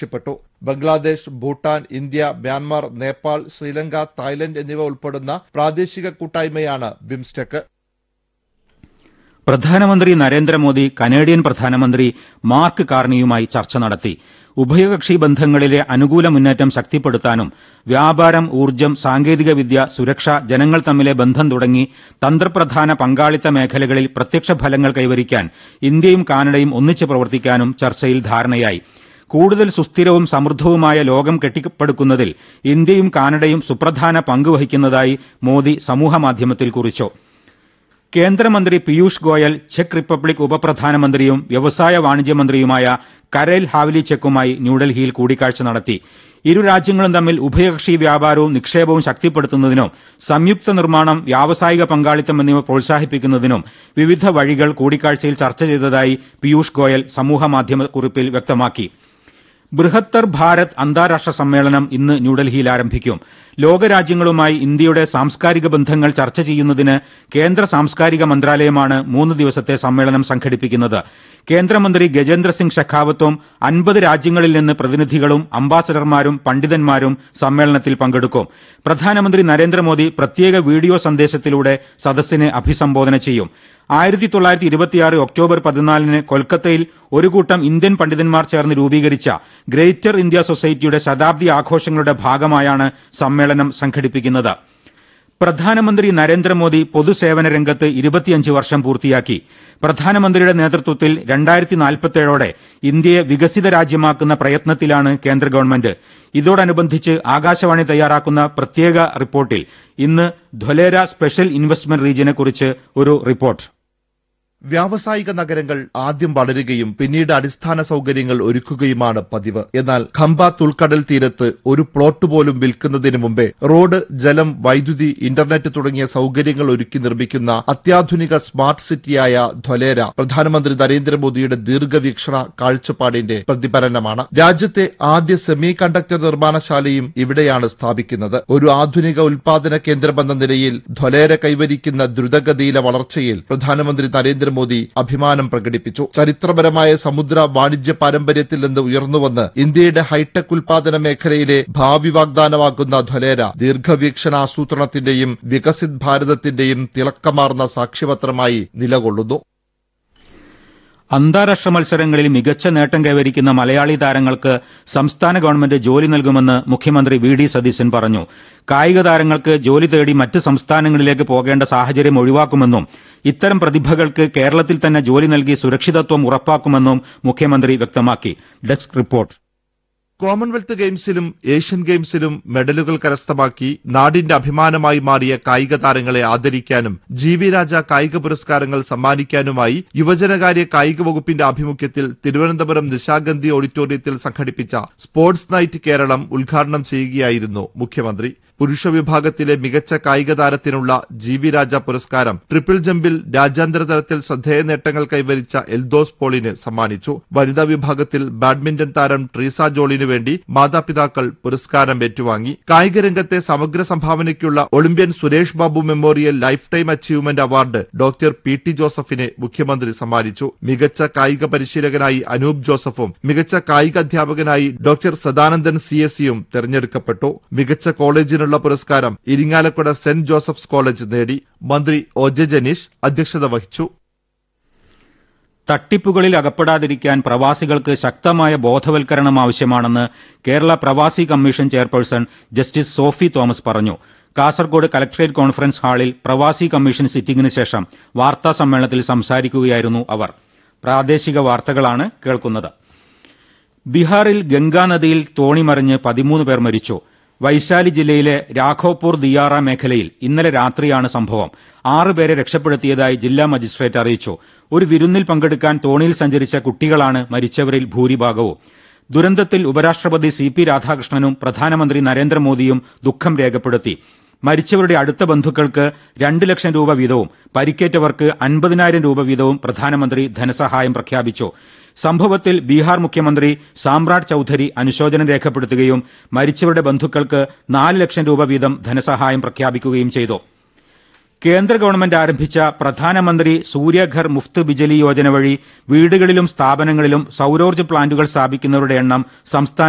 ആവശ്യപ്പെട്ടു Bangladesh Bhutan India Myanmar Nepal Sri Lanka Thailand എന്നിവ ഉൾപ്പെടുന്ന പ്രാദേശിക കൂട്ടായ്മയാണ് ബിംസ്റ്റെക് പ്രധാനമന്ത്രി നരേന്ദ്രമോദി കനേഡിയൻ പ്രധാനമന്ത്രി മാർക്ക് കാർണിയുമായി ചർച്ച നടത്തി ഉഭയകക്ഷി ബന്ധങ്ങളിലെ അനുകൂല മുന്നേറ്റം ശക്തിപ്പെടുത്താനും വ്യാപാരം ഊർജ്ജം സാങ്കേതികവിദ്യ സുരക്ഷ ജനങ്ങൾ തമ്മിലെ ബന്ധം തുടങ്ങി തന്ത്രപ്രധാന പങ്കാളിത്ത മേഖലകളിൽ പ്രത്യക്ഷ ഫലങ്ങൾ കൈവരിക്കാൻ ഇന്ത്യയും കാനഡയും ഒന്നിച്ച് പ്രവർത്തിക്കാനും ചർച്ചയിൽ ധാരണയായി കൂടുതൽ സുസ്ഥിരവും സമൃദ്ധവുമായ ലോകം കെട്ടിപ്പടുക്കുന്നതിൽ ഇന്ത്യയും കാനഡയും സുപ്രധാന പങ്ക് വഹിക്കുന്നതായി മോദി സമൂഹമാധ്യമത്തിൽ കുറിച്ചു കേന്ദ്രമന്ത്രി പീയൂഷ് ഗോയൽ ചെക്ക് റിപ്പബ്ലിക് ഉപപ്രധാനമന്ത്രിയും വ്യവസായ വാണിജ്യ മന്ത്രിയുമായ കരേൽ ഹാവ്ലിച്ചെക്കുമായി ന്യൂഡൽഹിയിൽ കൂടിക്കാഴ്ച നടത്തി ഇരു രാജ്യങ്ങളും തമ്മിൽ ഉഭയകക്ഷി വ്യാപാരവും നിക്ഷേപവും ശക്തിപ്പെടുത്തുന്നതിനും സംയുക്ത നിർമ്മാണം വ്യാവസായിക പങ്കാളിത്തം എന്നിവ പ്രോത്സാഹിപ്പിക്കുന്നതിനും വിവിധ വഴികൾ കൂടിക്കാഴ്ചയിൽ ചർച്ച ചെയ്തതായി പീയൂഷ് ഗോയൽ സമൂഹമാധ്യമ കുറിപ്പിൽ വ്യക്തമാക്കി ബൃഹത്തർ ഭാരത് അന്താരാഷ്ട്ര സമ്മേളനം ഇന്ന് ന്യൂഡൽഹിയിൽ ആരംഭിക്കും ലോകരാജ്യങ്ങളുമായി ഇന്ത്യയുടെ സാംസ്കാരിക ബന്ധങ്ങൾ ചർച്ച ചെയ്യുന്നതിന് കേന്ദ്ര സാംസ്കാരിക മന്ത്രാലയമാണ് മൂന്ന് ദിവസത്തെ സമ്മേളനം സംഘടിപ്പിക്കുന്നത് കേന്ദ്രമന്ത്രി ഗജേന്ദ്ര സിംഗ് ഷെഖാവത്തും അൻപത് രാജ്യങ്ങളിൽ നിന്ന് പ്രതിനിധികളും അംബാസഡർമാരും പണ്ഡിതന്മാരും സമ്മേളനത്തിൽ പങ്കെടുക്കും പ്രധാനമന്ത്രി നരേന്ദ്രമോദി പ്രത്യേക വീഡിയോ സന്ദേശത്തിലൂടെ സദസ്സിനെ അഭിസംബോധന ചെയ്യും ആയിരത്തി തൊള്ളായിരത്തി ഇരുപത്തിയാറ് ഒക്ടോബർ പതിനാലിന് കൊൽക്കത്തയിൽ ഒരു കൂട്ടം ഇന്ത്യൻ പണ്ഡിതന്മാർ ചേർന്ന് രൂപീകരിച്ച ഗ്രേറ്റർ ഇന്ത്യ സൊസൈറ്റിയുടെ ശതാബ്ദി ആഘോഷങ്ങളുടെ ഭാഗമായാണ് സമ്മേളനം സംഘടിപ്പിക്കുന്നത് പ്രധാനമന്ത്രി നരേന്ദ്രമോദി പൊതുസേവന രംഗത്ത് ഇരുപത്തിയഞ്ച് വർഷം പൂർത്തിയാക്കി പ്രധാനമന്ത്രിയുടെ നേതൃത്വത്തിൽ രണ്ടായിരത്തി നാൽപ്പത്തേഴോടെ ഇന്ത്യയെ വികസിത രാജ്യമാക്കുന്ന പ്രയത്നത്തിലാണ് കേന്ദ്ര ഗവൺമെന്റ് ഇതോടനുബന്ധിച്ച് ആകാശവാണി തയ്യാറാക്കുന്ന പ്രത്യേക റിപ്പോർട്ടിൽ ഇന്ന് ധൊലേര സ്പെഷ്യൽ ഇൻവെസ്റ്റ്മെന്റ് റീജിയനെക്കുറിച്ച് ഒരു റിപ്പോർട്ട് വ്യാവസായിക നഗരങ്ങൾ ആദ്യം വളരുകയും പിന്നീട് അടിസ്ഥാന സൗകര്യങ്ങൾ ഒരുക്കുകയുമാണ് പതിവ് എന്നാൽ ഖമ്പാത്ത് ഉൾക്കടൽ തീരത്ത് ഒരു പ്ലോട്ട് പോലും വിൽക്കുന്നതിന് മുമ്പേ റോഡ് ജലം വൈദ്യുതി ഇന്റർനെറ്റ് തുടങ്ങിയ സൗകര്യങ്ങൾ ഒരുക്കി നിർമ്മിക്കുന്ന അത്യാധുനിക സ്മാർട്ട് സിറ്റിയായ ധൊലേര പ്രധാനമന്ത്രി നരേന്ദ്രമോദിയുടെ ദീർഘവീക്ഷണ കാഴ്ചപ്പാടിന്റെ പ്രതിഫലനമാണ് രാജ്യത്തെ ആദ്യ സെമി കണ്ടക്ടർ നിർമ്മാണശാലയും ഇവിടെയാണ് സ്ഥാപിക്കുന്നത് ഒരു ആധുനിക ഉൽപാദന കേന്ദ്രമെന്ന നിലയിൽ ധൊലേര കൈവരിക്കുന്ന ദ്രുതഗതിയിലെ വളർച്ചയിൽ പ്രധാനമന്ത്രി നരേന്ദ്ര നരേന്ദ്രമോദി അഭിമാനം പ്രകടിപ്പിച്ചു ചരിത്രപരമായ സമുദ്ര വാണിജ്യ പാരമ്പര്യത്തിൽ നിന്ന് ഉയർന്നുവന്ന് ഇന്ത്യയുടെ ഹൈടെക് ഉൽപാദന മേഖലയിലെ ഭാവി വാഗ്ദാനമാക്കുന്ന ധൊലേര ദീർഘവീക്ഷണ ആസൂത്രണത്തിന്റെയും വികസിത് ഭാരതത്തിന്റെയും തിളക്കമാർന്ന സാക്ഷ്യപത്രമായി നിലകൊള്ളുന്നു അന്താരാഷ്ട്ര മത്സരങ്ങളിൽ മികച്ച നേട്ടം കൈവരിക്കുന്ന മലയാളി താരങ്ങൾക്ക് സംസ്ഥാന ഗവൺമെന്റ് ജോലി നൽകുമെന്ന് മുഖ്യമന്ത്രി വി ഡി സതീശൻ പറഞ്ഞു കായിക താരങ്ങൾക്ക് ജോലി തേടി മറ്റ് സംസ്ഥാനങ്ങളിലേക്ക് പോകേണ്ട സാഹചര്യം ഒഴിവാക്കുമെന്നും ഇത്തരം പ്രതിഭകൾക്ക് കേരളത്തിൽ തന്നെ ജോലി നൽകി സുരക്ഷിതത്വം ഉറപ്പാക്കുമെന്നും മുഖ്യമന്ത്രി വ്യക്തമാക്കി ഡെസ്ക് റിപ്പോർട്ട് കോമൺവെൽത്ത് ഗെയിംസിലും ഏഷ്യൻ ഗെയിംസിലും മെഡലുകൾ കരസ്ഥമാക്കി നാടിന്റെ അഭിമാനമായി മാറിയ കായിക താരങ്ങളെ ആദരിക്കാനും ജി വി രാജ കായിക പുരസ്കാരങ്ങൾ സമ്മാനിക്കാനുമായി യുവജനകാര്യ കായിക വകുപ്പിന്റെ ആഭിമുഖ്യത്തിൽ തിരുവനന്തപുരം നിശാഗന്ധി ഓഡിറ്റോറിയത്തിൽ സംഘടിപ്പിച്ച സ്പോർട്സ് നൈറ്റ് കേരളം ഉദ്ഘാടനം ചെയ്യുകയായിരുന്നു മുഖ്യമന്ത്രി പുരുഷ വിഭാഗത്തിലെ മികച്ച കായിക താരത്തിനുള്ള ജി വി രാജ പുരസ്കാരം ട്രിപ്പിൾ ജമ്പിൽ രാജ്യാന്തര തലത്തിൽ ശ്രദ്ധേയ നേട്ടങ്ങൾ കൈവരിച്ച എൽദോസ് പോളിന് സമ്മാനിച്ചു വനിതാ വിഭാഗത്തിൽ ബാഡ്മിന്റൺ താരം ട്രീസ ജോളിനു വേണ്ടി മാതാപിതാക്കൾ പുരസ്കാരം ഏറ്റുവാങ്ങി കായിക രംഗത്തെ സമഗ്ര സംഭാവനയ്ക്കുള്ള Olympian Suresh Babu memorial lifetime achievement award doctor P T ജോസഫിനെ മുഖ്യമന്ത്രി സമ്മാനിച്ചു മികച്ച കായിക പരിശീലകനായി അനൂപ് ജോസഫും മികച്ച കായിക അധ്യാപകനായി ഡോക്ടർ സദാനന്ദൻ സി എസ് സിയും തെരഞ്ഞെടുക്കപ്പെട്ടു മികച്ച കോളേജിനുള്ള പുരസ്കാരം ഇരിങ്ങാലക്കുട സെന്റ് ജോസഫ്സ് കോളേജ് നേടി മന്ത്രി ഒ ജെ ജനീഷ് അധ്യക്ഷത വഹിച്ചു തട്ടിപ്പുകളിൽ അകപ്പെടാതിരിക്കാൻ പ്രവാസികൾക്ക് ശക്തമായ ബോധവൽക്കരണം ആവശ്യമാണെന്ന് Kerala Pravasi commission chairperson justice Sophie Thomas പറഞ്ഞു കാസർഗോഡ് കലക്ട്രേറ്റ് കോൺഫറൻസ് ഹാളിൽ പ്രവാസി കമ്മീഷൻ സിറ്റിംഗിന് ശേഷം വാർത്താ സമ്മേളനത്തിൽ സംസാരിക്കുകയായിരുന്നു അവർ പ്രാദേശിക വാർത്തകളാണ് കേൾക്കുന്നത് ബീഹാറിൽ ഗംഗാനദിയിൽ തോണിമറിഞ്ഞ് പതിമൂന്ന് പേർ മരിച്ചു വൈശാലി ജില്ലയിലെ രാഘോപൂർ ദിയാറ മേഖലയിൽ ഇന്നലെ രാത്രിയാണ് സംഭവം ആറുപേരെ രക്ഷപ്പെടുത്തിയതായി ജില്ലാ മജിസ്ട്രേറ്റ് അറിയിച്ചു ഒരു വിരുന്നിൽ പങ്കെടുക്കാൻ തോണിയിൽ സഞ്ചരിച്ച കുട്ടികളാണ് മരിച്ചവരിൽ ഭൂരിഭാഗവും ദുരന്തത്തിൽ ഉപരാഷ്ട്രപതി സി പി രാധാകൃഷ്ണനും പ്രധാനമന്ത്രി നരേന്ദ്രമോദിയും ദുഃഖം രേഖപ്പെടുത്തി മരിച്ചവരുടെ അടുത്ത ബന്ധുക്കൾക്ക് രണ്ട് ലക്ഷം രൂപ വീതവും പരിക്കേറ്റവർക്ക് അൻപതിനായിരം രൂപ വീതവും പ്രധാനമന്ത്രി ധനസഹായം പ്രഖ്യാപിച്ചു സംഭവത്തിൽ ബീഹാർ മുഖ്യമന്ത്രി സാമ്രാട് ചൌധരി അനുശോചനം രേഖപ്പെടുത്തുകയും മരിച്ചവരുടെ ബന്ധുക്കൾക്ക് നാല് ലക്ഷം രൂപ വീതം ധനസഹായം പ്രഖ്യാപിക്കുകയും ചെയ്തു കേന്ദ്ര ഗവൺമെന്റ് ആരംഭിച്ച പ്രധാനമന്ത്രി സൂര്യഘർ മുഫ്ത് ബിജലി യോജന വഴി വീടുകളിലും സ്ഥാപനങ്ങളിലും സൌരോർജ്ജ പ്ലാന്റുകൾ സ്ഥാപിക്കുന്നവരുടെ എണ്ണം സംസ്ഥാന